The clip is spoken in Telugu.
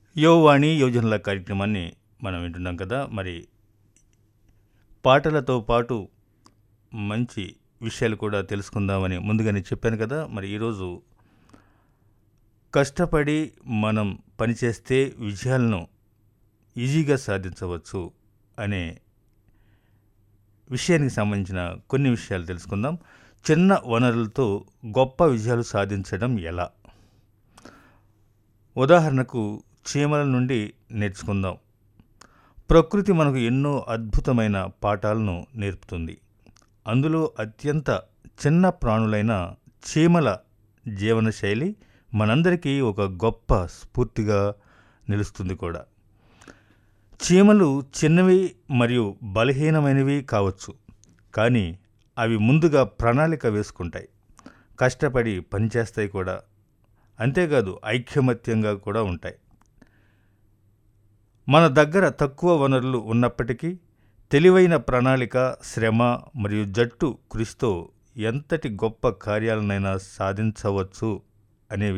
యోవాణి యోజనల కార్యక్రమాన్ని మనం వింటున్నాం కదా మరి పాటలతో పాటు మంచి విషయాలు కూడా తెలుసుకుందామని ముందుగానే చెప్పాను కదా మరి ఈరోజు కష్టపడి మనం పనిచేస్తే విజయాలను ఈజీగా సాధించవచ్చు అనే విషయానికి సంబంధించిన కొన్ని విషయాలు తెలుసుకుందాం చిన్న వనరులతో గొప్ప విజయాలు సాధించడం ఎలా ఉదాహరణకు చీమల నుండి నేర్చుకుందాం ప్రకృతి మనకు ఎన్నో అద్భుతమైన పాఠాలను నేర్పుతుంది అందులో అత్యంత చిన్న ప్రాణులైన చీమల జీవనశైలి మనందరికీ ఒక గొప్ప స్ఫూర్తిగా నిలుస్తుంది కూడా చీమలు చిన్నవి మరియు బలహీనమైనవి కావచ్చు కానీ అవి ముందుగా ప్రణాళిక వేసుకుంటాయి కష్టపడి పనిచేస్తాయి కూడా అంతేకాదు ఐక్యమత్యంగా కూడా ఉంటాయి మన దగ్గర తక్కువ వనరులు ఉన్నప్పటికీ తెలివైన ప్రణాళిక శ్రమ మరియు జట్టు కృషితో ఎంతటి గొప్ప కార్యాలనైనా సాధించవచ్చు అనే